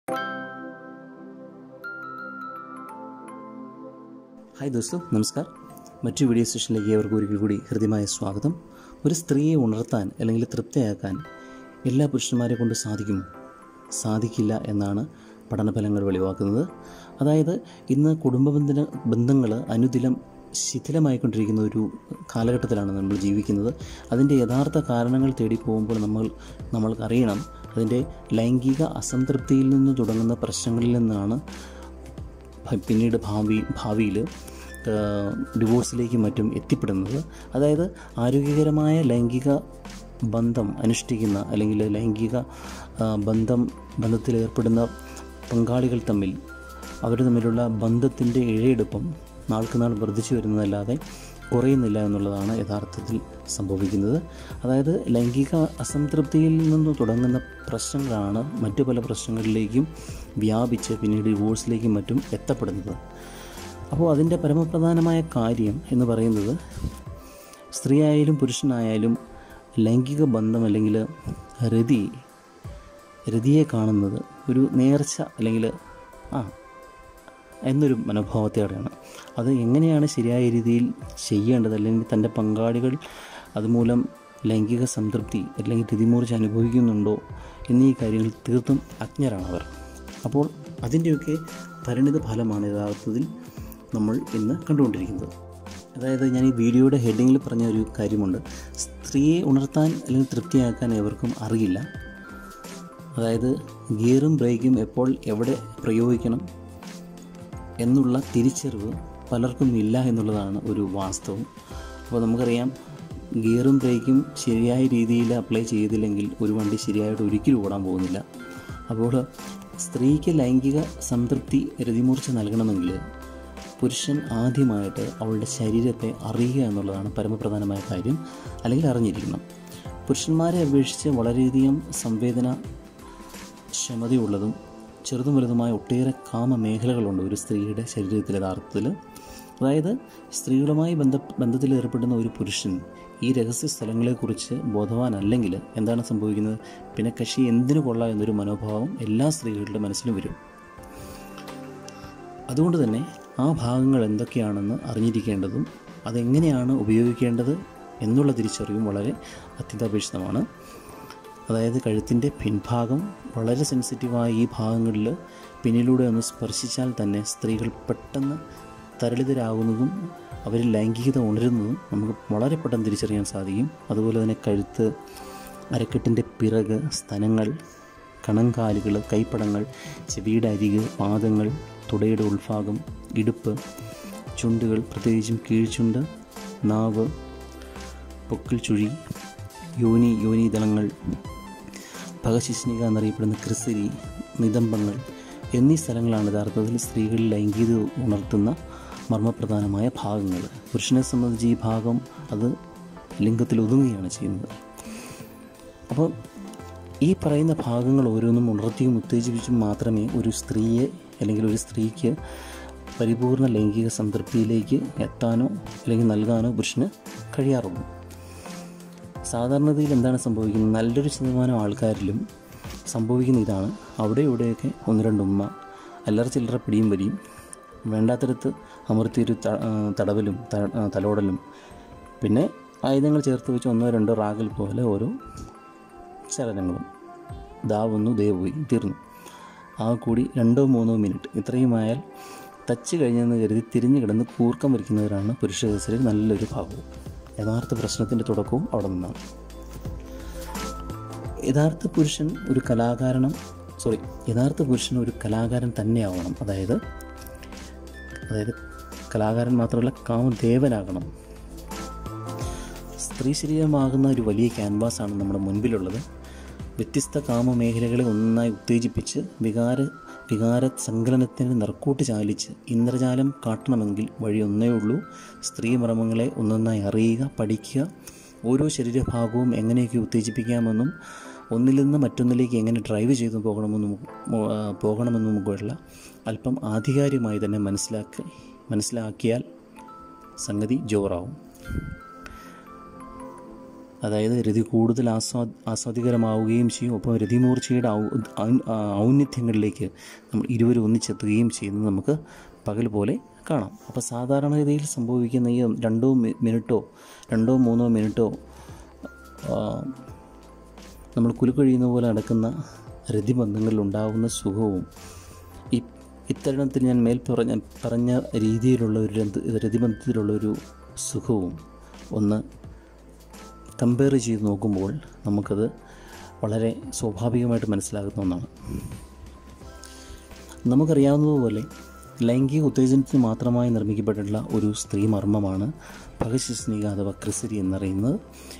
hi ദോസ്തോ നമസ്കാർ മറ്റു video സെഷനിലേക്ക് ഏവർക്കും ഒരിക്കൽ കൂടി ഹൃദ്യമായ സ്വാഗതം ഒരു സ്ത്രീയെ ഉണർത്താൻ അല്ലെങ്കിൽ തൃപ്തിയാക്കാൻ എല്ലാ പുരുഷന്മാരെ കൊണ്ട് സാധിക്കുമോ സാധിക്കില്ല എന്നാണ് പഠനഫലങ്ങൾ വെളിവാക്കുന്നത് അതായത് ഇന്ന് കുടുംബബന്ധന ബന്ധങ്ങൾ അനുദിനം ശിഥിലമായിക്കൊണ്ടിരിക്കുന്ന ഒരു കാലഘട്ടത്തിലാണ് നമ്മൾ ജീവിക്കുന്നത് അതിൻ്റെ യഥാർത്ഥ കാരണങ്ങൾ തേടി പോകുമ്പോൾ നമ്മൾ നമ്മൾക്കറിയണം അതിൻ്റെ ലൈംഗിക അസംതൃപ്തിയിൽ നിന്ന് തുടങ്ങുന്ന പ്രശ്നങ്ങളിൽ നിന്നാണ് ഭ- പിന്നീട് ഭാവി ഭാവിയിൽ ഡിവോഴ്സിലേക്കും മറ്റും എത്തിപ്പെടുന്നത് അതായത് ആരോഗ്യകരമായ ലൈംഗിക ബന്ധം അനുഷ്ഠിക്കുന്ന അല്ലെങ്കിൽ ലൈംഗിക ആ, ബന്ധം ബന്ധത്തിൽ ഏർപ്പെടുന്ന പങ്കാളികൾ തമ്മിൽ അവർ തമ്മിലുള്ള ബന്ധത്തിൻ്റെ ഇഴയെടുപ്പം നാൾക്ക് നാൾ വർദ്ധിച്ചു വരുന്നതല്ലാതെ കുറയുന്നില്ല എന്നുള്ളതാണ് യഥാർത്ഥത്തിൽ സംഭവിക്കുന്നത് അതായത് ലൈംഗിക അസംതൃപ്തിയിൽ നിന്ന് തുടങ്ങുന്ന പ്രശ്നങ്ങളാണ് മറ്റു പല പ്രശ്നങ്ങളിലേക്കും വ്യാപിച്ച് പിന്നീട് ഡിവോഴ്സിലേക്കും മറ്റും എത്തപ്പെടുന്നത് അപ്പോൾ അതിൻ്റെ പരമപ്രധാനമായ കാര്യം എന്ന് പറയുന്നത് സ്ത്രീയായാലും പുരുഷനായാലും ലൈംഗിക ബന്ധം അല്ലെങ്കിൽ രതി രതിയെ കാണുന്നത് ഒരു നേർച്ച അല്ലെങ്കിൽ ആ എന്നൊരു മനോഭാവത്തോടെയാണ് അത് എങ്ങനെയാണ് ശരിയായ രീതിയിൽ ചെയ്യേണ്ടത് അല്ലെങ്കിൽ തൻ്റെ പങ്കാളികൾ അതുമൂലം ലൈംഗിക സംതൃപ്തി അല്ലെങ്കിൽ രതിമൂർച്ച അനുഭവിക്കുന്നുണ്ടോ എന്നീ കാര്യങ്ങൾ തീർത്തും അജ്ഞരാണ് അവർ അപ്പോൾ അതിൻ്റെയൊക്കെ പരിണിത ഫലമാണ് യഥാർത്ഥത്തിൽ നമ്മൾ ഇന്ന് കണ്ടുകൊണ്ടിരിക്കുന്നത് അതായത് ഞാൻ ഈ വീഡിയോയുടെ ഹെഡിങ്ങിൽ പറഞ്ഞ ഒരു കാര്യമുണ്ട് സ്ത്രീയെ ഉണർത്താൻ അല്ലെങ്കിൽ തൃപ്തിയാക്കാൻ എവർക്കും അറിയില്ല അതായത് ഗിയറും ബ്രേക്കും എപ്പോൾ എവിടെ പ്രയോഗിക്കണം എന്നുള്ള തിരിച്ചറിവ് പലർക്കും ഇല്ല എന്നുള്ളതാണ് ഒരു വാസ്തവം അപ്പോൾ നമുക്കറിയാം ഗിയറും ബ്രേക്കും ശരിയായ രീതിയിൽ അപ്ലൈ ചെയ്തില്ലെങ്കിൽ ഒരു വണ്ടി ശരിയായിട്ട് ഒരിക്കലും ഓടാൻ പോകുന്നില്ല അപ്പോൾ സ്ത്രീക്ക് ലൈംഗിക സംതൃപ്തി രതിമൂർച്ച നൽകണമെങ്കിൽ പുരുഷൻ ആദ്യമായിട്ട് അവളുടെ ശരീരത്തെ അറിയുക എന്നുള്ളതാണ് പരമപ്രധാനമായ കാര്യം അല്ലെങ്കിൽ അറിഞ്ഞിരിക്കണം പുരുഷന്മാരെ അപേക്ഷിച്ച് വളരെയധികം സംവേദന ക്ഷമതയുള്ളതും ചെറുതും വലുതുമായ ഒട്ടേറെ കാമ മേഖലകളുണ്ട് ഒരു സ്ത്രീയുടെ ശരീരത്തിൽ യഥാർത്ഥത്തിൽ അതായത് സ്ത്രീകളുമായി ബന്ധ ബന്ധത്തിൽ ഏർപ്പെടുന്ന ഒരു പുരുഷൻ ഈ രഹസ്യ സ്ഥലങ്ങളെക്കുറിച്ച് ബോധവാനല്ലെങ്കിൽ എന്താണ് സംഭവിക്കുന്നത് പിന്നെ കക്ഷി എന്തിനു കൊള്ളാം എന്നൊരു മനോഭാവം എല്ലാ സ്ത്രീകളുടെ മനസ്സിലും വരും അതുകൊണ്ട് തന്നെ ആ ഭാഗങ്ങൾ എന്തൊക്കെയാണെന്ന് അറിഞ്ഞിരിക്കേണ്ടതും അതെങ്ങനെയാണ് ഉപയോഗിക്കേണ്ടത് എന്നുള്ള തിരിച്ചറിവും വളരെ അത്യന്താപേക്ഷിതമാണ് അതായത് കഴുത്തിൻ്റെ പിൻഭാഗം വളരെ സെൻസിറ്റീവായ ഈ ഭാഗങ്ങളിൽ പിന്നിലൂടെ ഒന്ന് സ്പർശിച്ചാൽ തന്നെ സ്ത്രീകൾ പെട്ടെന്ന് തരളിതരാകുന്നതും അവരിൽ ലൈംഗികത ഉണരുന്നതും നമുക്ക് വളരെ പെട്ടെന്ന് തിരിച്ചറിയാൻ സാധിക്കും അതുപോലെ തന്നെ കഴുത്ത് അരക്കെട്ടിൻ്റെ പിറക് സ്തനങ്ങൾ കണങ്കാലുകൾ കൈപ്പടങ്ങൾ ചെവിയുടെ അരിക് പാദങ്ങൾ തുടയുടെ ഉൾഭാഗം ഇടുപ്പ് ചുണ്ടുകൾ പ്രത്യേകിച്ചും കീഴ്ചുണ്ട് നാവ് പൊക്കിൾ ചുഴി യോനി യോനിദളങ്ങൾ ഭഗശിഷ്ണിക എന്നറിയപ്പെടുന്ന ക്രിസിരി നിതംബങ്ങൾ എന്നീ സ്ഥലങ്ങളാണ് യഥാർത്ഥത്തിൽ സ്ത്രീകളിൽ ലൈംഗികത ഉണർത്തുന്ന മർമ്മപ്രധാനമായ ഭാഗങ്ങൾ പുരുഷനെ സംബന്ധിച്ച് ഈ ഭാഗം അത് ലിംഗത്തിൽ ഒതുങ്ങുകയാണ് ചെയ്യുന്നത് അപ്പോൾ ഈ പറയുന്ന ഭാഗങ്ങൾ ഓരോന്നും ഉണർത്തിയും ഉത്തേജിപ്പിച്ചും മാത്രമേ ഒരു സ്ത്രീയെ അല്ലെങ്കിൽ ഒരു സ്ത്രീക്ക് പരിപൂർണ ലൈംഗിക സംതൃപ്തിയിലേക്ക് എത്താനോ അല്ലെങ്കിൽ നൽകാനോ പുരുഷന് കഴിയാറുള്ളൂ സാധാരണതയിൽ എന്താണ് സംഭവിക്കുന്നത് നല്ലൊരു ശതമാനം ആൾക്കാരിലും സംഭവിക്കുന്ന ഇതാണ് അവിടെ ഇവിടെയൊക്കെ ഒന്ന് രണ്ട് ഉമ്മ അല്ലറ ചില്ലറ പിടിയും വലിയും വേണ്ടാത്തടത്ത് അമർത്തിയൊരു ത- ആ, തടവലും ത- ആ, തലോടലും പിന്നെ ആയുധങ്ങൾ ചേർത്ത് വെച്ച് ഒന്നോ രണ്ടോ റാഗൽ പോലെ ഓരോ ചലനങ്ങളും ദാ വന്നു ദേ പോയി തീർന്നു ആ കൂടി രണ്ടോ മൂന്നോ മിനിറ്റ് ഇത്രയുമായാൽ തച്ച് കഴിഞ്ഞെന്ന് കരുതി തിരിഞ്ഞു കിടന്ന് കൂർക്കം വരിക്കുന്നവരാണ് പുരുഷ കേസരിൽ നല്ലൊരു ഭാഗവും യഥാർത്ഥ പ്രശ്നത്തിൻ്റെ തുടക്കവും അവിടെ നിന്നാണ് യഥാർത്ഥ പുരുഷൻ ഒരു കലാകാരനും സോറി യഥാർത്ഥ പുരുഷൻ ഒരു കലാകാരൻ തന്നെയാവണം അതായത് അതായത് കലാകാരൻ മാത്രമല്ല കാമദേവനാകണം സ്ത്രീ ശരീരമാകുന്ന ഒരു വലിയ ക്യാൻവാസാണ് നമ്മുടെ മുൻപിലുള്ളത് വ്യത്യസ്ത കാമമേഖലകളെ ഒന്നായി ഉത്തേജിപ്പിച്ച് വികാര വികാര സങ്കലനത്തിന് നിറക്കൂട്ട് ചാലിച്ച് ഇന്ദ്രജാലം കാട്ടണമെങ്കിൽ വഴി ഒന്നേ ഉള്ളൂ സ്ത്രീ മർമ്മങ്ങളെ ഒന്നൊന്നായി അറിയുക പഠിക്കുക ഓരോ ശരീരഭാഗവും എങ്ങനെയൊക്കെ ഉത്തേജിപ്പിക്കാമെന്നും ഒന്നിൽ നിന്ന് മറ്റൊന്നിലേക്ക് എങ്ങനെ ഡ്രൈവ് ചെയ്തു പോകണമെന്നും മു- ആ, പോകണമെന്നും മുകളിലുള്ള അല്പം ആധികാരികമായി തന്നെ മനസ്സിലാക്കി മനസ്സിലാക്കിയാൽ സംഗതി ജോറാവും അതായത് രതി കൂടുതൽ ആസ്വാ ആസ്വാദികരമാവുകയും ചെയ്യും ഒപ്പം രതിമൂർച്ചയുടെ ഔ ഔ- ഔന്നത്യങ്ങളിലേക്ക് നമ്മൾ ഇരുവരും ഒന്നിച്ചെത്തുകയും ചെയ്യുന്നത് നമുക്ക് പകൽ പോലെ കാണാം അപ്പോൾ സാധാരണഗതിയിൽ സംഭവിക്കുന്ന ഈ രണ്ടോ മി- മിനിറ്റോ രണ്ടോ മൂന്നോ മിനിറ്റോ ആ, നമ്മൾ കുലുക്കഴിയുന്ന പോലെ നടക്കുന്ന രതിബന്ധങ്ങളിൽ ഉണ്ടാകുന്ന സുഖവും ഈ ഇത്തരണത്തിൽ ഞാൻ മേൽ പറഞ്ഞ പറഞ്ഞ രീതിയിലുള്ള ഒരു രന്ത് രതിബന്ധത്തിലുള്ള ഒരു സുഖവും ഒന്ന് കമ്പയർ ചെയ്ത് നോക്കുമ്പോൾ നമുക്കത് വളരെ സ്വാഭാവികമായിട്ട് മനസ്സിലാകുന്ന ഒന്നാണ് നമുക്കറിയാവുന്നതുപോലെ ലൈംഗിക ഉത്തേജനത്തിന് മാത്രമായി നിർമ്മിക്കപ്പെട്ടിട്ടുള്ള ഒരു സ്ത്രീ മർമ്മമാണ് ഭഗശിസ്നിക അഥവാ ക്രിസരി എന്നറിയുന്നത്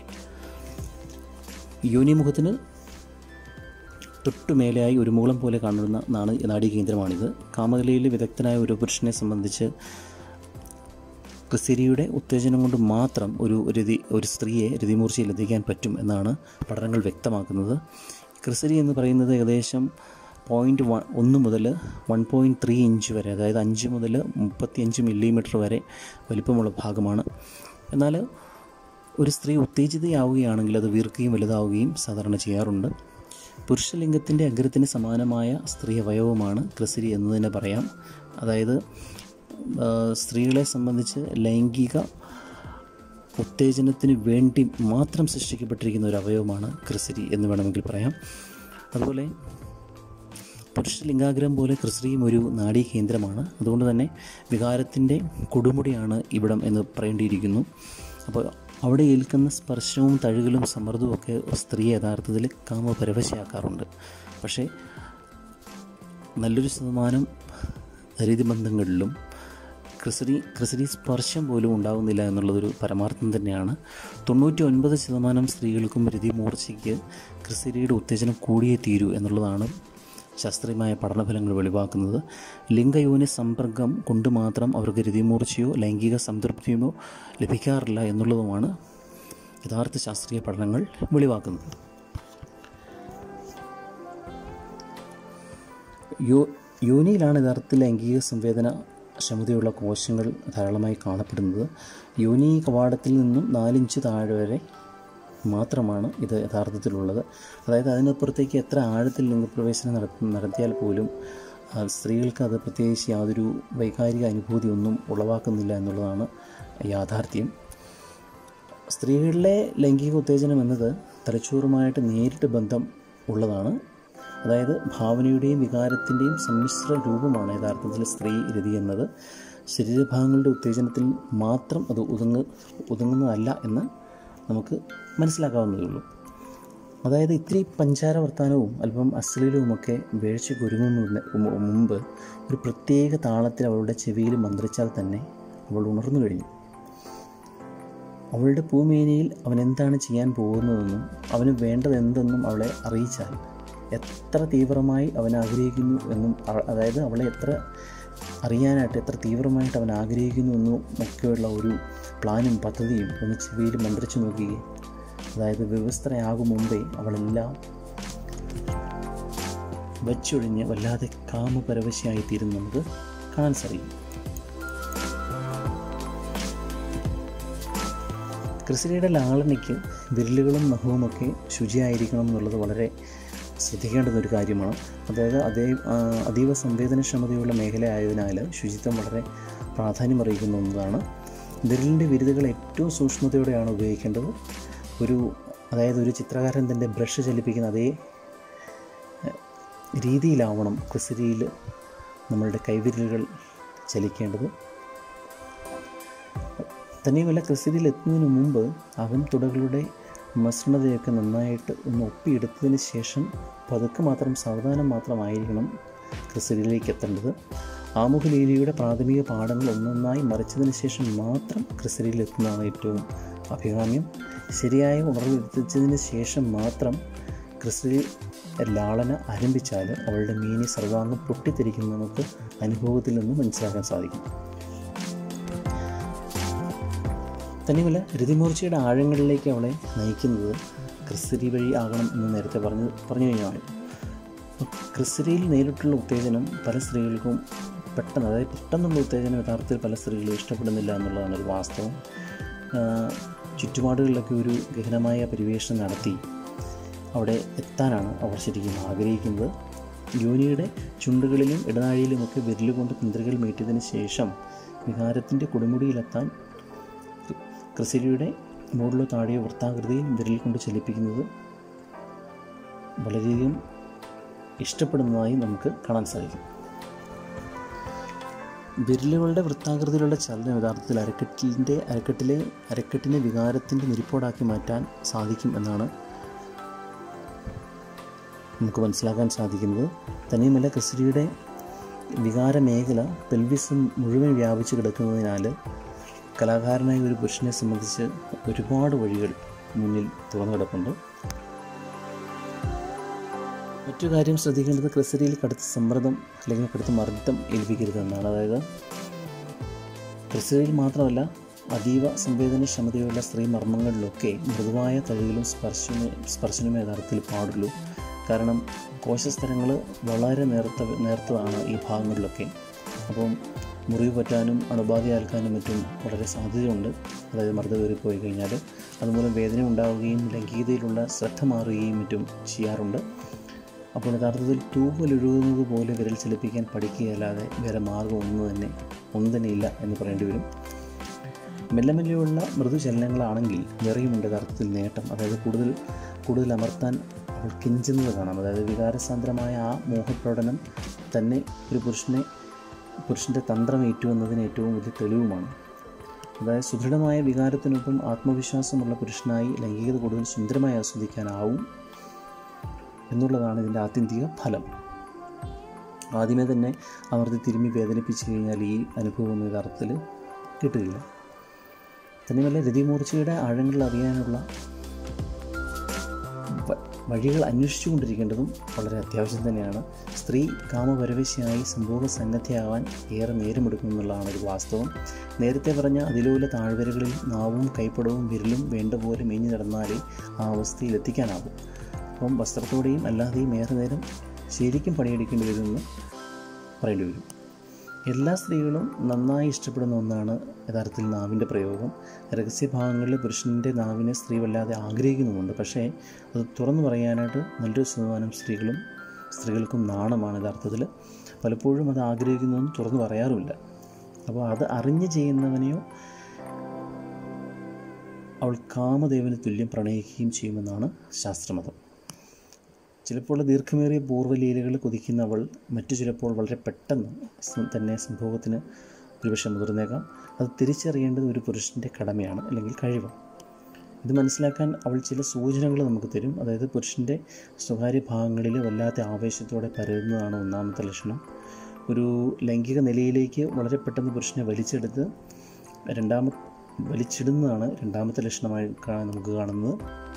യോനിമുഖത്തിന് തൊട്ടുമേലെയായി ഒരു മൂളം പോലെ കാണുന്ന നാണ് നാഡീകേന്ദ്രമാണിത് കാമകലയിൽ വിദഗ്ധനായ ഒരു പുരുഷനെ സംബന്ധിച്ച് ക്രിസരിയുടെ ഉത്തേജനം കൊണ്ട് മാത്രം ഒരു രതി ഒരു സ്ത്രീയെ രതിമൂർച്ചയിൽ എത്തിക്കാൻ പറ്റും എന്നാണ് പഠനങ്ങൾ വ്യക്തമാക്കുന്നത് ക്രിസരി എന്ന് പറയുന്നത് ഏകദേശം പോയിൻറ്റ് വൺ ഒന്ന് മുതൽ വൺ പോയിൻറ്റ് ത്രീ ഇഞ്ച് വരെ അതായത് അഞ്ച് മുതൽ മുപ്പത്തിയഞ്ച് മില്ലിമീറ്റർ വരെ വലിപ്പമുള്ള ഭാഗമാണ് എന്നാൽ ഒരു സ്ത്രീ ഉത്തേജിതയാവുകയാണെങ്കിൽ അത് വീർക്കുകയും വലുതാവുകയും സാധാരണ ചെയ്യാറുണ്ട് പുരുഷലിംഗത്തിൻ്റെ അഗ്രത്തിന് സമാനമായ സ്ത്രീ അവയവമാണ് ക്രിസരി എന്ന് തന്നെ പറയാം അതായത് ആ, സ്ത്രീകളെ സംബന്ധിച്ച് ലൈംഗിക ഉത്തേജനത്തിന് വേണ്ടി മാത്രം സൃഷ്ടിക്കപ്പെട്ടിരിക്കുന്ന ഒരു അവയവമാണ് ക്രിസരി എന്ന് വേണമെങ്കിൽ പറയാം അതുപോലെ പുരുഷ ലിംഗാഗ്രഹം പോലെ ക്രിസ്ത്രീയും ഒരു നാഡീ കേന്ദ്രമാണ് അതുകൊണ്ട് തന്നെ വികാരത്തിൻ്റെ കൊടുമുടിയാണ് ഇവിടം എന്ന് പറയേണ്ടിയിരിക്കുന്നു അപ്പോൾ അവിടെ ഏൽക്കുന്ന സ്പർശവും തഴുകലും സമ്മർദ്ദവും ഒക്കെ സ്ത്രീയെ യഥാർത്ഥത്തിൽ കാമപരവശയാക്കാറുണ്ട് പക്ഷേ നല്ലൊരു ശതമാനം രതിബന്ധങ്ങളിലും ക്രിസരി ക്രിസരി സ്പർശം പോലും ഉണ്ടാകുന്നില്ല എന്നുള്ളതൊരു പരമാർത്ഥം തന്നെയാണ് തൊണ്ണൂറ്റി ഒൻപത് ശതമാനം സ്ത്രീകൾക്കും രതിമൂർച്ചയ്ക്ക് ക്രിസരിയുടെ ഉത്തേജനം കൂടിയേ തീരൂ എന്നുള്ളതാണ് ശാസ്ത്രീയമായ പഠനഫലങ്ങൾ വെളിവാക്കുന്നത് ലിംഗയോനി സമ്പർക്കം കൊണ്ട് മാത്രം അവർക്ക് രതിമൂർച്ചയോ ലൈംഗിക സംതൃപ്തിയോ ലഭിക്കാറില്ല എന്നുള്ളതുമാണ് യഥാർത്ഥ ശാസ്ത്രീയ പഠനങ്ങൾ വെളിവാക്കുന്നത് യോ യോനിയിലാണ് യഥാർത്ഥത്തിൽ ലൈംഗിക സംവേദന ക്ഷമതയുള്ള കോശങ്ങൾ ധാരാളമായി കാണപ്പെടുന്നത് യോനി കവാടത്തിൽ നിന്നും നാലിഞ്ച് താഴെ വരെ മാത്രമാണ് ഇത് യഥാർത്ഥത്തിലുള്ളത് അതായത് അതിനപ്പുറത്തേക്ക് എത്ര ആഴത്തിൽ ലിംഗപ്രവേശനം നട നടത്തിയാൽ പോലും ആ, സ്ത്രീകൾക്ക് അത് പ്രത്യേകിച്ച് യാതൊരു വൈകാരിക അനുഭൂതി ഒന്നും ഉളവാക്കുന്നില്ല എന്നുള്ളതാണ് യാഥാർത്ഥ്യം സ്ത്രീകളിലെ ലൈംഗിക ഉത്തേജനം എന്നത് തലച്ചോറുമായിട്ട് നേരിട്ട് ബന്ധം ഉള്ളതാണ് അതായത് ഭാവനയുടെയും വികാരത്തിൻ്റെയും സമ്മിശ്ര രൂപമാണ് യഥാർത്ഥത്തിൽ സ്ത്രീ രതി എന്നത് ശരീരഭാഗങ്ങളുടെ ഉത്തേജനത്തിൽ മാത്രം അത് ഒതുങ്ങ ഒതുങ്ങുന്നതല്ല എന്ന് നമുക്ക് മനസ്സിലാക്കാവുന്നതേ ഉള്ളൂ അതായത് ഇത്തിരി പഞ്ചാര വർത്താനവും അല്പം അശ്ലീലവുമൊക്കെ വേഴ്ചയ്ക്ക് ഒരുങ്ങുന്നതിന് മു- മുമ്പ് ഒരു പ്രത്യേക താളത്തിൽ അവളുടെ ചെവിയിൽ മന്ത്രിച്ചാൽ തന്നെ അവൾ ഉണർന്നു കഴിഞ്ഞു അവളുടെ പൂമേനയിൽ അവൻ എന്താണ് ചെയ്യാൻ പോകുന്നതെന്നും അവന് വേണ്ടത് എന്തെന്നും അവളെ അറിയിച്ചാൽ എത്ര തീവ്രമായി അവൻ ആഗ്രഹിക്കുന്നു എന്നും അ- അതായത് അവളെ എത്ര അറിയാനായിട്ട് എത്ര തീവ്രമായിട്ട് അവൻ ആഗ്രഹിക്കുന്നു എന്നും ഒക്കെയുള്ള ഒരു പ്ലാനും പദ്ധതിയും ഒന്ന് ചെവിയിൽ മന്ത്രിച്ചു നോക്കുകയും അതായത് വ്യവസ്ഥയാകും മുമ്പേ അവളെല്ലാം വച്ചൊഴിഞ്ഞ് വല്ലാതെ കാമപരവശയായി തീരുന്ന നമുക്ക് കാണാൻ സാധിക്കും ക്രിസ്ലിയുടെ ലാളനയ്ക്ക് വിരലുകളും നഖവുമൊക്കെ ശുചിയായിരിക്കണം എന്നുള്ളത് വളരെ ശ്രദ്ധിക്കേണ്ടുന്ന ഒരു കാര്യമാണ് അതായത് അതേ ആ, അതീവ സംവേദനക്ഷമതയുള്ള മേഖല ആയതിനാൽ ശുചിത്വം വളരെ പ്രാധാന്യം അറിയിക്കുന്ന ഒന്നതാണ് വിരലിൻ്റെ വിരുതുകൾ ഏറ്റവും സൂക്ഷ്മതയോടെയാണ് ഉപയോഗിക്കേണ്ടത് ഒരു അതായത് ഒരു ചിത്രകാരൻ തൻ്റെ ബ്രഷ് ചലിപ്പിക്കുന്ന അതേ ഏഹ്, രീതിയിലാവണം ക്രിസരിയിൽ നമ്മളുടെ കൈവിരലുകൾ ചലിക്കേണ്ടത് തന്നെയുമല്ല ക്രിസ്ത്യയിൽ എത്തുന്നതിന് മുമ്പ് അവൻ തുടകളുടെ മസൃണതയൊക്കെ നന്നായിട്ട് ഒന്ന് ഒപ്പിയെടുത്തതിന് ശേഷം പതുക്കെ മാത്രം സാവധാനം മാത്രമായിരിക്കണം ക്രിസ്ത്യയിലേക്ക് എത്തേണ്ടത് ആമുഖലീലയുടെ പ്രാഥമിക പാഠങ്ങൾ ഒന്നൊന്നായി മറിച്ചതിന് ശേഷം മാത്രം ക്രിസ്ത്യയിൽ എത്തുന്നതാണ് ഏറ്റവും അഭികാമ്യം ശരിയായ ഉണർവെത്തിച്ചതിന് ശേഷം മാത്രം ക്രിസ്ത്യയിൽ ലാളന ആരംഭിച്ചാൽ അവളുടെ മീനി സർവാംഗം പൊട്ടിത്തെറിക്കുന്നത് നമുക്ക് അനുഭവത്തിൽ നിന്ന് മനസ്സിലാക്കാൻ സാധിക്കും തന്നെയുമല്ല രതിമൂർച്ചയുടെ ആഴങ്ങളിലേക്ക് അവളെ നയിക്കുന്നത് ക്രിസ്തരി വഴി ആകണം എന്ന് നേരത്തെ പറഞ്ഞു പറഞ്ഞു കഴിഞ്ഞാൽ ക്രിസ്തരിയിൽ നേരിട്ടുള്ള ഉത്തേജനം പല സ്ത്രീകൾക്കും പെട്ടെന്ന് അതായത് പെട്ടെന്നുള്ള ഉത്തേജനം യഥാർത്ഥത്തിൽ പല സ്ത്രീകളും ഇഷ്ടപ്പെടുന്നില്ല എന്നുള്ളതാണ് ഒരു വാസ്തവം ആ, ചുറ്റുപാടുകളിലൊക്കെ ഒരു ഗഹനമായ പരിവേഷണം നടത്തി അവിടെ എത്താനാണ് അവർ ശരിക്കും ആഗ്രഹിക്കുന്നത് യോനിയുടെ ചുണ്ടുകളിലും ഇടനാഴിയിലുമൊക്കെ വിരലുകൊണ്ട് കുന്ത്രികൾ മീട്ടിയതിന് ശേഷം വിഹാരത്തിൻ്റെ കൊടുമുടിയിലെത്താൻ ക്രിസരിയുടെ മുകളിലോ താഴെയോ വൃത്താകൃതിയിൽ വിരൽ കൊണ്ട് ചലിപ്പിക്കുന്നത് വളരെയധികം ഇഷ്ടപ്പെടുന്നതായി നമുക്ക് കാണാൻ സാധിക്കും വിരലുകളുടെ വൃത്താകൃതിയിലുള്ള ചലനം യഥാർത്ഥത്തിൽ അരക്കെട്ടിൻ്റെ അരക്കെട്ടിലെ അരക്കെട്ടിനെ വികാരത്തിൻ്റെ നിരിപ്പോടാക്കി മാറ്റാൻ സാധിക്കും എന്നാണ് നമുക്ക് മനസ്സിലാക്കാൻ സാധിക്കുന്നത് തന്നെയുമല്ല ക്രിസ്റ്റിയുടെ വികാര മേഖല പെൽവിസ് മുഴുവൻ വ്യാപിച്ചു കിടക്കുന്നതിനാൽ കലാകാരനായ ഒരു പുരുഷനെ സംബന്ധിച്ച് ഒരുപാട് വഴികൾ മുന്നിൽ തുറന്നു കിടപ്പുണ്ട് മറ്റു കാര്യം ശ്രദ്ധിക്കേണ്ടത് ക്രിസരിയിൽ കടുത്ത സമ്മർദ്ദം അല്ലെങ്കിൽ കടുത്ത മർദ്ദം ഏൽപ്പിക്കരുതെന്നാണ് അതായത് ക്രിസരിയിൽ മാത്രമല്ല അതീവ സംവേദനക്ഷമതയുള്ള സ്ത്രീ മർമ്മങ്ങളിലൊക്കെ മൃദുവായ തഴുകലും സ്പർശന സ്പർശനമേ യഥാർത്ഥത്തിൽ പാടുള്ളൂ കാരണം കോശസ്ഥലങ്ങൾ വളരെ നേർത്ത നേർത്തതാണ് ഈ ഭാഗങ്ങളിലൊക്കെ അപ്പം മുറിവ് പറ്റാനും അണുബാധയേൽക്കാനും മറ്റും വളരെ സാധ്യതയുണ്ട് അതായത് മർദ്ദം കയറിപ്പോയി കഴിഞ്ഞാൽ അതുമൂലം വേദന ഉണ്ടാവുകയും ലൈംഗികതയിലുള്ള ശ്രദ്ധ മാറുകയും മറ്റും ചെയ്യാറുണ്ട് അപ്പോൾ യഥാർത്ഥത്തിൽ തൂവലൊഴുകുന്നത് പോലെ വിരൽ ചലിപ്പിക്കാൻ പഠിക്കുകയല്ലാതെ വേറെ മാർഗം ഒന്നും തന്നെ ഒന്നും തന്നെ ഇല്ല എന്ന് പറയേണ്ടി വരും മെല്ലെ മെല്ലെയുള്ള മൃദുചലനങ്ങളാണെങ്കിൽ വേറെയുമുണ്ട് യഥാർത്ഥത്തിൽ നേട്ടം അതായത് കൂടുതൽ കൂടുതൽ അമർത്താൻ അവൾ കിഞ്ചുന്നത് കാണാം അതായത് വികാരസാന്ദ്രമായ ആ മോഹപ്രകടനം തന്നെ ഒരു പുരുഷനെ പുരുഷൻ്റെ തന്ത്രം ഏറ്റുവന്നതിന് ഏറ്റവും വലിയ തെളിവുമാണ് അതായത് സുദൃഢമായ വികാരത്തിനൊപ്പം ആത്മവിശ്വാസമുള്ള പുരുഷനായി ലൈംഗികത കൂടുതൽ സുന്ദരമായി ആസ്വദിക്കാനാവും എന്നുള്ളതാണ് ഇതിൻ്റെ ആത്യന്തിക ഫലം ആദ്യമേ തന്നെ അമർത്തി തിരുമ്മി വേദനിപ്പിച്ചു കഴിഞ്ഞാൽ ഈ അനുഭവം യഥാർത്ഥത്തിൽ കിട്ടുകയില്ല തന്നെയുമല്ല രതിമൂർച്ചയുടെ ആഴങ്ങളിൽ അറിയാനുള്ള വ- വഴികൾ അന്വേഷിച്ചു കൊണ്ടിരിക്കേണ്ടതും വളരെ അത്യാവശ്യം തന്നെയാണ് സ്ത്രീ കാമപരവശയായി സംഭോഗ സന്നദ്ധയാവാൻ ഏറെ നേരമെടുക്കും എന്നുള്ളതാണ് ഒരു വാസ്തവം നേരത്തെ പറഞ്ഞ അതിലൂല താഴ്വരകളിൽ നാവും കൈപ്പടവും വിരലും വേണ്ട പോലെ മേഞ്ഞു നടന്നാലേ ആ അവസ്ഥയിൽ എത്തിക്കാനാകും അപ്പം വസ്ത്രത്തോടെയും അല്ലാതെയും ഏറെ നേരം ശരിക്കും പണിയെടുക്കേണ്ടി വരുമെന്ന് പറയേണ്ടി വരും എല്ലാ സ്ത്രീകളും നന്നായി ഇഷ്ടപ്പെടുന്ന ഒന്നാണ് യഥാർത്ഥത്തിൽ നാവിൻ്റെ പ്രയോഗം രഹസ്യഭാഗങ്ങളിൽ പുരുഷൻ്റെ നാവിനെ സ്ത്രീ വല്ലാതെ ആഗ്രഹിക്കുന്നുമുണ്ട് പക്ഷേ അത് തുറന്നു പറയാനായിട്ട് നല്ലൊരു ശതമാനം സ്ത്രീകളും സ്ത്രീകൾക്കും നാണമാണ് യഥാർത്ഥത്തിൽ പലപ്പോഴും അത് ആഗ്രഹിക്കുന്നതൊന്നും തുറന്നു പറയാറുമില്ല അപ്പോൾ അത് അറിഞ്ഞ് ചെയ്യുന്നവനെയോ അവൾ കാമദേവന് തുല്യം പ്രണയിക്കുകയും ചെയ്യുമെന്നാണ് ശാസ്ത്രമതം ചിലപ്പോൾ ദീർഘമേറിയ പൂർവ്വലീലകൾ കൊതിക്കുന്നവൾ മറ്റു ചിലപ്പോൾ വളരെ പെട്ടെന്ന് സം- തന്നെ സംഭവത്തിന് ഒരുപക്ഷെ മുതിർന്നേക്കാം അത് തിരിച്ചറിയേണ്ടത് ഒരു പുരുഷൻ്റെ കടമയാണ് അല്ലെങ്കിൽ കഴിവ് ഇത് മനസ്സിലാക്കാൻ അവൾ ചില സൂചനകൾ നമുക്ക് തരും അതായത് പുരുഷൻ്റെ സ്വകാര്യ ഭാഗങ്ങളിൽ വല്ലാത്ത ആവേശത്തോടെ പരതുന്നതാണ് ഒന്നാമത്തെ ലക്ഷണം ഒരു ലൈംഗിക നിലയിലേക്ക് വളരെ പെട്ടെന്ന് പുരുഷനെ വലിച്ചെടുത്ത് രണ്ടാമ വലിച്ചിടുന്നതാണ് രണ്ടാമത്തെ ലക്ഷണമായി കാ- നമുക്ക് കാണുന്നത്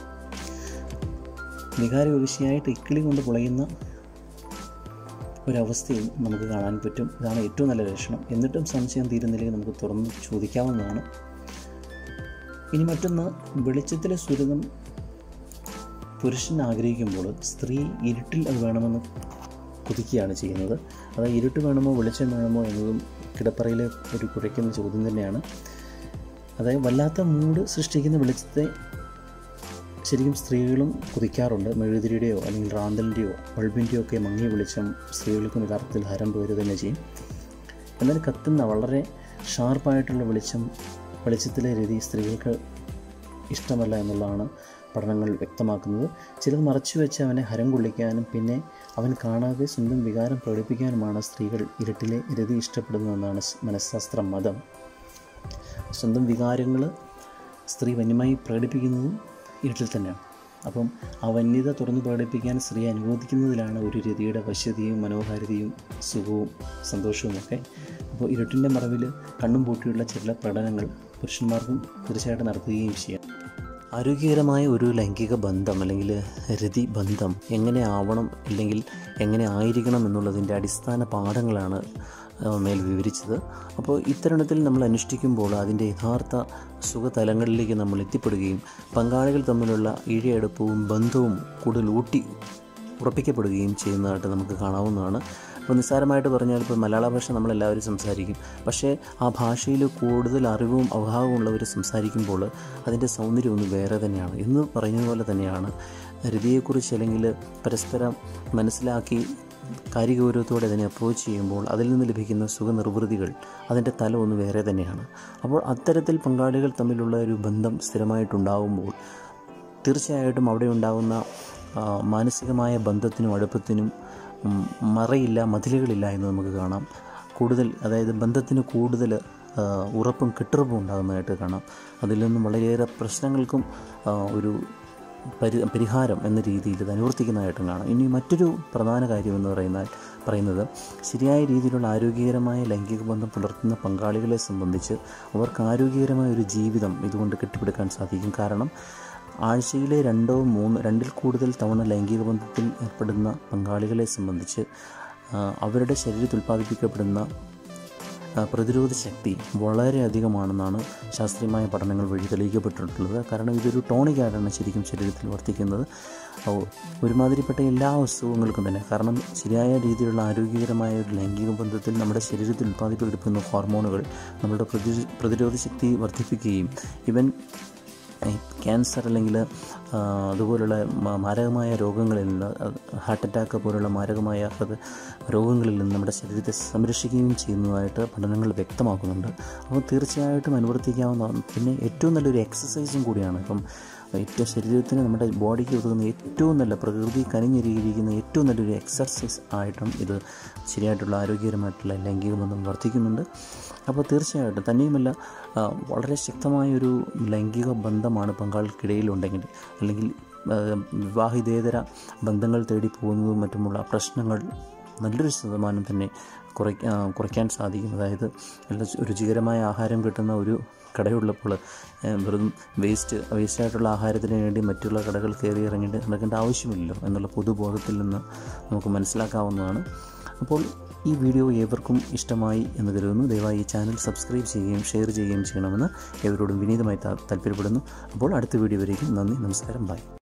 വികാരവിവശയായിട്ട് ഇക്കിളി കൊണ്ട് പൊളയുന്ന ഒരവസ്ഥയും നമുക്ക് കാണാൻ പറ്റും ഇതാണ് ഏറ്റവും നല്ല ലക്ഷണം എന്നിട്ടും സംശയം തീരുന്നില്ലെങ്കിൽ നമുക്ക് തുറന്ന് ചോദിക്കാവുന്നതാണ് ഇനി മറ്റൊന്ന് വെളിച്ചത്തിലെ സുരതം പുരുഷൻ ആഗ്രഹിക്കുമ്പോൾ സ്ത്രീ ഇരുട്ടിൽ അത് വേണമെന്ന് കൊതിക്കുകയാണ് ചെയ്യുന്നത് അതായത് ഇരുട്ട് വേണമോ വെളിച്ചം വേണമോ എന്നതും കിടപ്പറയിലെ ഒരു കുഴയ്ക്കുന്ന ചോദ്യം തന്നെയാണ് അതായത് വല്ലാത്ത മൂഡ് സൃഷ്ടിക്കുന്ന വെളിച്ചത്തെ ശരിക്കും സ്ത്രീകളും കുതിക്കാറുണ്ട് മെഴുതിരിയുടെയോ അല്ലെങ്കിൽ റാന്തലിൻ്റെയോ ബൾബിൻ്റെയോ ഒക്കെ മങ്ങിയ വെളിച്ചം സ്ത്രീകൾക്കും യഥാർത്ഥത്തിൽ ഹരം പോരുക തന്നെ ചെയ്യും എന്നാൽ കത്തുന്ന വളരെ ഷാർപ്പായിട്ടുള്ള വെളിച്ചം വെളിച്ചത്തിലെ രീതി സ്ത്രീകൾക്ക് ഇഷ്ടമല്ല എന്നുള്ളതാണ് പഠനങ്ങൾ വ്യക്തമാക്കുന്നത് ചിലർ മറച്ചു വെച്ച് അവനെ ഹരം കൊള്ളിക്കാനും പിന്നെ അവൻ കാണാതെ സ്വന്തം വികാരം പ്രകടിപ്പിക്കാനുമാണ് സ്ത്രീകൾ ഇരുട്ടിലെ രതി ഇഷ്ടപ്പെടുന്നതെന്നാണ് മനഃശാസ്ത്ര മതം സ്വന്തം വികാരങ്ങൾ സ്ത്രീ വന്യമായി പ്രകടിപ്പിക്കുന്നതും ഇരുട്ടിൽ തന്നെയാണ് അപ്പം ആ വന്യത തുറന്നു പ്രകടിപ്പിക്കാൻ സ്ത്രീ അനുവദിക്കുന്നതിലാണ് ഒരു രതിയുടെ വശ്യതയും മനോഹാരിതയും സുഖവും സന്തോഷവും ഒക്കെ അപ്പോൾ ഇരുട്ടിൻ്റെ മറവിൽ കണ്ണും പൂട്ടിയുള്ള ചില പ്രകടനങ്ങൾ പുരുഷന്മാർക്കും തീർച്ചയായിട്ടും നടത്തുകയും ചെയ്യാം ആരോഗ്യകരമായ ഒരു ലൈംഗിക ബന്ധം അല്ലെങ്കിൽ രതി ബന്ധം എങ്ങനെ ആവണം അല്ലെങ്കിൽ എങ്ങനെ ആയിരിക്കണം എന്നുള്ളതിൻ്റെ അടിസ്ഥാന പാഠങ്ങളാണ് ആ, മേൽ വിവരിച്ചത് അപ്പോൾ ഇത്തരുണത്തിൽ നമ്മൾ അനുഷ്ഠിക്കുമ്പോൾ അതിൻ്റെ യഥാർത്ഥ സുഖതലങ്ങളിലേക്ക് നമ്മൾ എത്തിപ്പെടുകയും പങ്കാളികൾ തമ്മിലുള്ള ഇഴയെടുപ്പവും ബന്ധവും കൂടുതൽ ഊട്ടി ഉറപ്പിക്കപ്പെടുകയും ചെയ്യുന്നതായിട്ട് നമുക്ക് കാണാവുന്നതാണ് അപ്പോൾ നിസ്സാരമായിട്ട് പറഞ്ഞാൽ ഇപ്പോൾ മലയാള ഭാഷ നമ്മളെല്ലാവരും സംസാരിക്കും പക്ഷേ ആ ഭാഷയിൽ കൂടുതൽ അറിവും അഭാവവും ഉള്ളവർ സംസാരിക്കുമ്പോൾ അതിൻ്റെ സൗന്ദര്യം ഒന്ന് വേറെ തന്നെയാണ് എന്ന് പറയുന്നത് പോലെ തന്നെയാണ് രതിയെക്കുറിച്ച് അല്ലെങ്കിൽ പരസ്പരം മനസ്സിലാക്കി കാര്യഗൗരവത്തോടെ അതിനെ അപ്രോച്ച് ചെയ്യുമ്പോൾ അതിൽ നിന്ന് ലഭിക്കുന്ന സുഖനിർവൃതികൾ അതിൻ്റെ തല ഒന്ന് വേറെ തന്നെയാണ് അപ്പോൾ അത്തരത്തിൽ പങ്കാളികൾ തമ്മിലുള്ള ഒരു ബന്ധം സ്ഥിരമായിട്ടുണ്ടാകുമ്പോൾ തീർച്ചയായിട്ടും അവിടെ ഉണ്ടാകുന്ന ആ, മാനസികമായ ബന്ധത്തിനും അടുപ്പത്തിനും ഉം, മറയില്ല മതിലുകളില്ല എന്ന് നമുക്ക് കാണാം കൂടുതൽ അതായത് ബന്ധത്തിന് കൂടുതൽ ആ, ഉറപ്പും കെട്ടുറപ്പും ഉണ്ടാകുന്നതായിട്ട് കാണാം അതിൽ നിന്നും വളരെയേറെ പ്രശ്നങ്ങൾക്കും ആ, ഒരു പരി പരിഹാരം എന്ന രീതിയിൽ ഇത് അനുവർത്തിക്കുന്നതായിട്ടും കാണാം ഇനി മറ്റൊരു പ്രധാന കാര്യം എന്ന് പറയുന്നാൽ പറയുന്നത് ശരിയായ രീതിയിലുള്ള ആരോഗ്യകരമായ ലൈംഗിക ബന്ധം പുലർത്തുന്ന പങ്കാളികളെ സംബന്ധിച്ച് അവർക്ക് ആരോഗ്യകരമായ ഒരു ജീവിതം ഇതുകൊണ്ട് കെട്ടിപ്പടുക്കാൻ സാധിക്കും കാരണം ആഴ്ചയിലെ രണ്ടോ മൂന്ന് രണ്ടിൽ കൂടുതൽ തവണ ലൈംഗിക ബന്ധത്തിൽ ഏർപ്പെടുന്ന പങ്കാളികളെ സംബന്ധിച്ച് ആ, അവരുടെ ശരീരത്തിൽ ഉൽപ്പാദിപ്പിക്കപ്പെടുന്ന ആ, പ്രതിരോധ ശക്തി വളരെയധികമാണെന്നാണ് ശാസ്ത്രീയമായ പഠനങ്ങൾ വഴി തെളിയിക്കപ്പെട്ടിട്ടുള്ളത് കാരണം ഇതൊരു ടോണിക്കായിട്ടാണ് ശരിക്കും ശരീരത്തിൽ വർത്തിക്കുന്നത് ഓ, ഒരുമാതിരിപ്പെട്ട എല്ലാ അസുഖങ്ങൾക്കും തന്നെ കാരണം ശരിയായ രീതിയിലുള്ള ആരോഗ്യകരമായ ഒരു ലൈംഗിക ബന്ധത്തിൽ നമ്മുടെ ശരീരത്തിൽ ഉൽപ്പാദിപ്പിക്കപ്പെടുന്ന ഹോർമോണുകൾ നമ്മുടെ പ്രതി പ്രതിരോധ ശക്തി വർദ്ധിപ്പിക്കുകയും ഇവൻ ഈ ക്യാൻസർ അല്ലെങ്കിൽ ആ, അതുപോലുള്ള മ- മാരകമായ രോഗങ്ങളിൽ നിന്ന് ഹാർട്ട് അറ്റാക്ക് പോലുള്ള മാരകമായ ഹൃദ രോഗങ്ങളിൽ നിന്ന് നമ്മുടെ ശരീരത്തെ സംരക്ഷിക്കുകയും ചെയ്യുന്നതായിട്ട് പഠനങ്ങൾ വ്യക്തമാക്കുന്നുണ്ട് അപ്പോൾ തീർച്ചയായിട്ടും അനുവർത്തിക്കാവുന്ന പിന്നെ ഏറ്റവും നല്ലൊരു എക്സസൈസും കൂടിയാണ് ഇപ്പം ഏറ്റവും ശരീരത്തിന് നമ്മുടെ ബോഡിക്ക് ഒതുങ്ങുന്ന ഏറ്റവും നല്ല പ്രകൃതി കനിഞ്ഞൊരുക്കിയിരിക്കുന്ന ഏറ്റവും നല്ലൊരു എക്സർസൈസ് ആയിട്ടും ഇത് ശരിയായിട്ടുള്ള ആരോഗ്യകരമായിട്ടുള്ള ലൈംഗിക ബന്ധം വർദ്ധിക്കുന്നുണ്ട് അപ്പോൾ തീർച്ചയായിട്ടും തന്നെയുമല്ല ആ, വളരെ ശക്തമായൊരു ലൈംഗിക ബന്ധമാണ് പങ്കാളിക്കിടയിലുണ്ടെങ്കിൽ അല്ലെങ്കിൽ ആ, വിവാഹിതേതര ബന്ധങ്ങൾ തേടി പോകുന്നതും മറ്റുമുള്ള പ്രശ്നങ്ങൾ നല്ലൊരു ശതമാനം തന്നെ കുറയ്ക്ക ആ, കുറയ്ക്കാൻ സാധിക്കും അതായത് നല്ല രുചികരമായ ആഹാരം കിട്ടുന്ന ഒരു കടയുള്ളപ്പോൾ ഏ, വെറും വേസ്റ്റ് വേസ്റ്റായിട്ടുള്ള ആഹാരത്തിന് വേണ്ടി മറ്റുള്ള കടകൾ കയറി ഇറങ്ങിയിട്ട് നടക്കേണ്ട ആവശ്യമില്ലല്ലോ എന്നുള്ള പൊതുബോധത്തിൽ നിന്ന് നമുക്ക് മനസ്സിലാക്കാവുന്നതാണ് അപ്പോൾ ഈ വീഡിയോ ഏവർക്കും ഇഷ്ടമായി എന്ന് കരുതുന്നു ദയവായി ഈ ചാനൽ സബ്സ്ക്രൈബ് ചെയ്യുകയും ഷെയർ ചെയ്യുകയും ചെയ്യണമെന്ന് ഏവരോടും വിനീതമായി താ- താല്പര്യപ്പെടുന്നു അപ്പോൾ അടുത്ത വീഡിയോ വരേക്കും നന്ദി നമസ്കാരം ബൈ